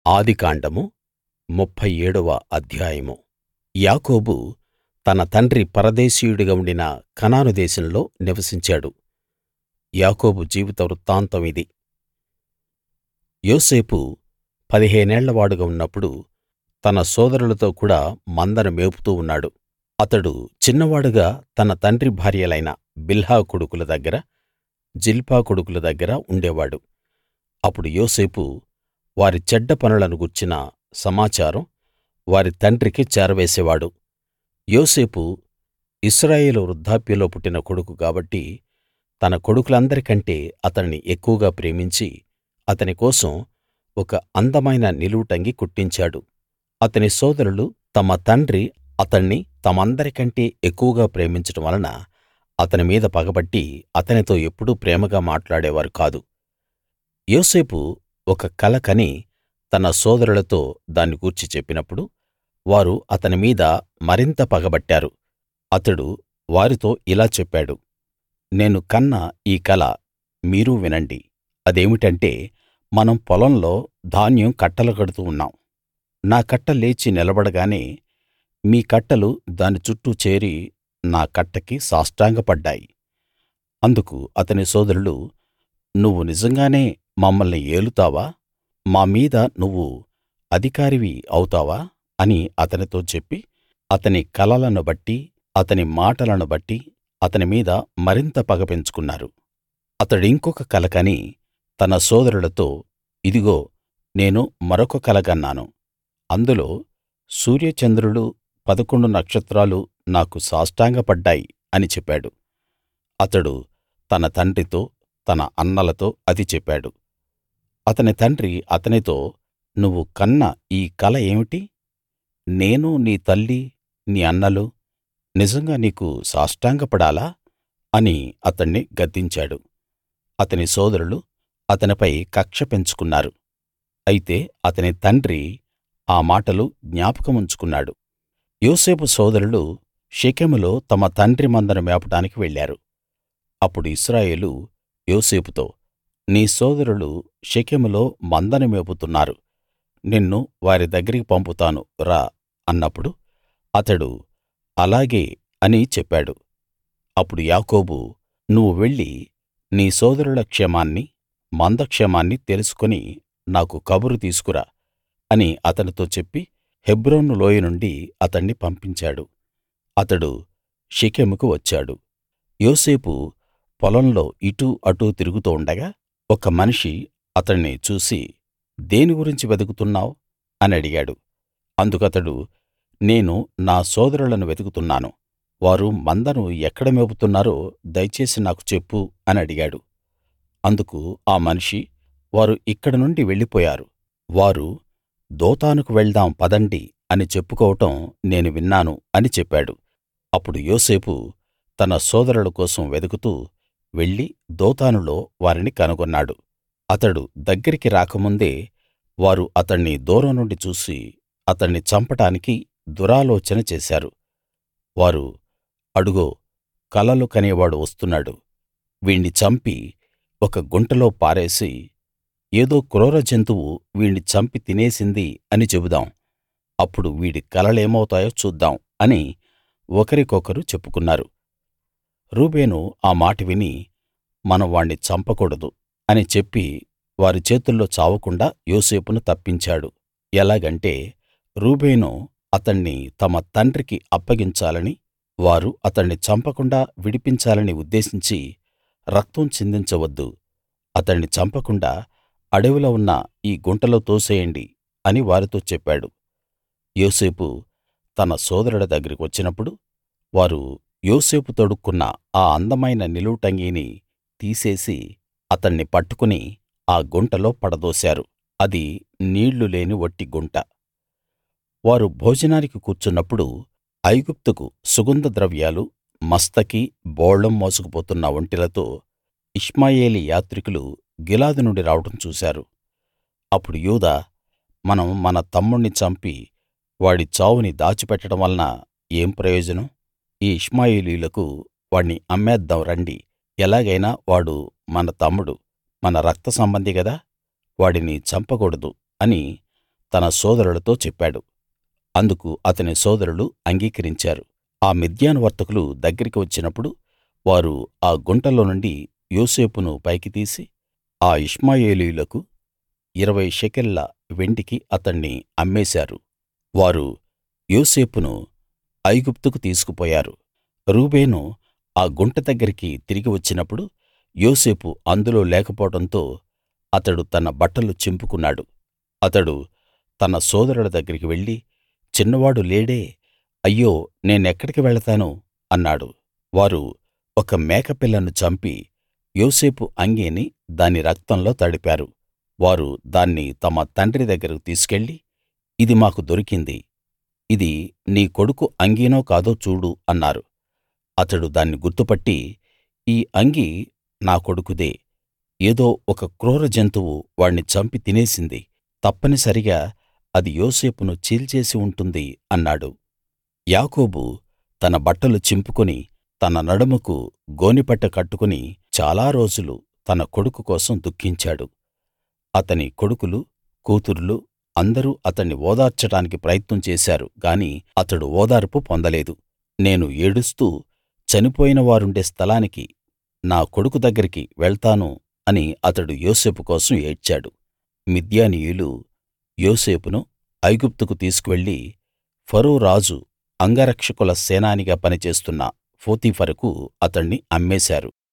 ఆదికాండము ముప్ఫై ఏడవ అధ్యాయము యాకోబు తన తండ్రి పరదేశీయుడిగా ఉండిన కనాను దేశంలో నివసించాడు యాకోబు జీవిత వృత్తాంతం ఇది యోసేపు పదిహేనేళ్ల వాడుగా ఉన్నప్పుడు తన సోదరులతో కూడా మందను మేపుతూ ఉన్నాడు అతడు చిన్నవాడుగా తన తండ్రి భార్యలైన బిల్హా కొడుకుల దగ్గర జిల్పా కొడుకుల దగ్గర ఉండేవాడు అప్పుడు యోసేపు వారి చెడ్డ పనులను గూర్చిన సమాచారం వారి తండ్రికి చేరవేసేవాడు యోసేపు ఇశ్రాయేలు వృద్ధాప్యంలో పుట్టిన కొడుకు కాబట్టి తన కొడుకులందరికంటే అతణ్ణి ఎక్కువగా ప్రేమించి అతని కోసం ఒక అందమైన నిలువుటంగీ కుట్టించాడు అతని సోదరులు తమ తండ్రి అతణ్ణి తమందరికంటే ఎక్కువగా ప్రేమించడం వలన అతని మీద పగపట్టి అతనితో ఎప్పుడూ ప్రేమగా మాట్లాడేవారు కాదు యోసేపు ఒక కల కని తన సోదరులతో దాన్ని గూర్చి చెప్పినప్పుడు వారు అతని మీద మరింత పగబట్టారు అతడు వారితో ఇలా చెప్పాడు నేను కన్న ఈ కల మీరూ వినండి అదేమిటంటే మనం పొలంలో ధాన్యం కట్టలు కడుతూ ఉన్నాం నా కట్ట లేచి నిలబడగానే మీ కట్టలు దాని చుట్టూ చేరి నా కట్టకి సాష్టాంగపడ్డాయి అందుకు అతని సోదరులు నువ్వు నిజంగానే మమ్మల్ని ఏలుతావా మా మీద నువ్వు అధికారివి అవుతావా అని అతనితో చెప్పి అతని కలలను బట్టి అతని మాటలను బట్టి అతని మీద మరింత పగ పెంచుకున్నారు అతడింకొక కల కని తన సోదరులతో ఇదిగో నేను మరొక కల గన్నాను అందులో సూర్య చంద్రులు పదకొండు నక్షత్రాలు నాకు సాష్టాంగపడ్డాయి అని చెప్పాడు అతడు తన తండ్రితో తన అన్నలతో అది చెప్పాడు అతని తండ్రి అతనితో నువ్వు కన్న ఈ కల ఏమిటి నేను నీ తల్లి నీ అన్నలు నిజంగా నీకు సాష్టాంగపడాలా అని అతణ్ణి గద్దించాడు అతని సోదరులు అతనిపై కక్ష పెంచుకున్నారు అయితే అతని తండ్రి ఆ మాటలు జ్ఞాపకముంచుకున్నాడు యోసేపు సోదరులు షెకెములో తమ తండ్రి మందను మేపడానికి వెళ్ళారు అప్పుడు ఇశ్రాయేలు యోసేపుతో నీ సోదరులు షెకెములో మందను మేపుతున్నారు నిన్ను వారి దగ్గరికి పంపుతాను రా అన్నప్పుడు అతడు అలాగే అని చెప్పాడు అప్పుడు యాకోబు నువ్వు వెళ్లి నీ సోదరుల క్షేమాన్ని మంద క్షేమాన్ని తెలుసుకుని నాకు కబురు తీసుకురా అని అతనితో చెప్పి హెబ్రోను లోయ నుండి అతణ్ణి పంపించాడు అతడు షెకెముకు వచ్చాడు యోసేపు పొలంలో ఇటూ అటూ తిరుగుతూ ఉండగా ఒక మనిషి అతణ్ణి చూసి దేని గురించి వెదుకుతున్నావ్ అని అడిగాడు అందుకతడు నేను నా సోదరులను వెతుకుతున్నాను వారు మందను ఎక్కడ మేపుతున్నారో దయచేసి నాకు చెప్పు అని అడిగాడు అందుకు ఆ మనిషి వారు ఇక్కడి నుండి వెళ్ళిపోయారు వారు దోతానుకు వెళ్దాం పదండి అని చెప్పుకోవడం నేను విన్నాను అని చెప్పాడు అప్పుడు యోసేపు తన సోదరుల కోసం వెదుకుతూ వెళ్లి దోతానులో వారిని కనుగొన్నాడు అతడు దగ్గరికి రాకముందే వారు అతణ్ణి దూరం నుండి చూసి అతణ్ణి చంపడానికి దురాలోచన చేశారు వారు అడుగో కలలు కనేవాడు వస్తున్నాడు వీణ్ణి చంపి ఒక గుంటలో పారేసి ఏదో క్రూర జంతువు వీణ్ణి చంపి తినేసింది అని చెబుదాం అప్పుడు వీడి కలలేమౌతాయో చూద్దాం అని ఒకరికొకరు చెప్పుకున్నారు రూబేను ఆ మాట విని మనం వాణ్ణి చంపకూడదు అని చెప్పి వారి చేతుల్లో చావకుండా యోసేపును తప్పించాడు ఎలాగంటే రూబేను అతణ్ణి తమ తండ్రికి అప్పగించాలని వారు అతణ్ణి చంపకుండా విడిపించాలని ఉద్దేశించి రక్తం చిందించవద్దు అతణ్ణి చంపకుండా అడవిలో ఉన్న ఈ గుంటలో తోసేయండి అని వారితో చెప్పాడు యోసేపు తన సోదరుల దగ్గరికి వచ్చినప్పుడు వారు యోసేపు తొడుక్కున్న ఆ అందమైన నిలువుటంగీని తీసేసి అతణ్ణి పట్టుకుని ఆ గుంటలో పడదోశారు అది నీళ్లు లేని వట్టి గుంట వారు భోజనానికి కూర్చున్నప్పుడు ఐగుప్తుకు సుగంధ ద్రవ్యాలు మస్తకి బోళం మోసుకుపోతున్న ఒంటెలతో ఇష్మాయేలీ యాత్రికులు గిలాదు నుండి రావడం చూశారు అప్పుడు యూదా మనం మన తమ్ముణ్ణి చంపి వాడి చావుని దాచిపెట్టడం వలన ఏం ప్రయోజనం ఈ ఇష్మాయేలీయులకు వాణ్ణి అమ్మేద్దాం రండి ఎలాగైనా వాడు మన తమ్ముడు మన రక్త సంబంధి గదా వాడిని చంపకూడదు అని తన సోదరులతో చెప్పాడు అందుకు అతని సోదరులు అంగీకరించారు ఆ మిద్యాను వర్తకులు దగ్గరికి వచ్చినప్పుడు వారు ఆ గుంటలో నుండి యోసేపును పైకి తీసి ఆ ఇష్మాయేలీయులకు ఇరవై షెకెల్ ల వెండికి అతణ్ణి అమ్మేశారు వారు యోసేపును ఐగుప్తుకు తీసుకుపోయారు రూబేను ఆ గుంట దగ్గరికి తిరిగి వచ్చినప్పుడు యోసేపు అందులో లేకపోవడంతో అతడు తన బట్టలు చింపుకున్నాడు అతడు తన సోదరుల దగ్గరికి వెళ్లి చిన్నవాడు లేడే అయ్యో నేనెక్కడికి వెళతాను అన్నాడు వారు ఒక మేకపిల్లను చంపి యోసేపు అంగీని దాని రక్తంలో తడిపారు వారు దాన్ని తమ తండ్రి దగ్గరకు తీసుకెళ్ళి ఇది మాకు దొరికింది ఇది నీ కొడుకు అంగీనో కాదో చూడు అన్నారు అతడు దాన్ని గుర్తుపట్టి ఈ అంగీ నా కొడుకుదే ఏదో ఒక క్రూర జంతువు వాణ్ణి చంపి తినేసింది తప్పనిసరిగా అది యోసేపును చీల్చేసి ఉంటుంది అన్నాడు యాకోబు తన బట్టలు చింపుకుని తన నడుముకు గోనెపట్ట కట్టుకుని చాలా రోజులు తన కొడుకు కోసం దుఃఖించాడు అతని కొడుకులు కూతుర్లు అందరూ అతణ్ణి ఓదార్చడానికి ప్రయత్నం చేశారు గాని అతడు ఓదార్పు పొందలేదు నేను ఏడుస్తూ చనిపోయిన వారుండే స్థలానికి నా కొడుకు దగ్గరికి వెళ్తాను అని అతడు యోసేపు కోసం ఏడ్చాడు మిద్యానీయులు యోసేపును ఐగుప్తుకు తీసుకువెళ్ళి ఫరో రాజు అంగరక్షకుల సేనానిగా పనిచేస్తున్న పోతీఫరుకు అతణ్ణి అమ్మేశారు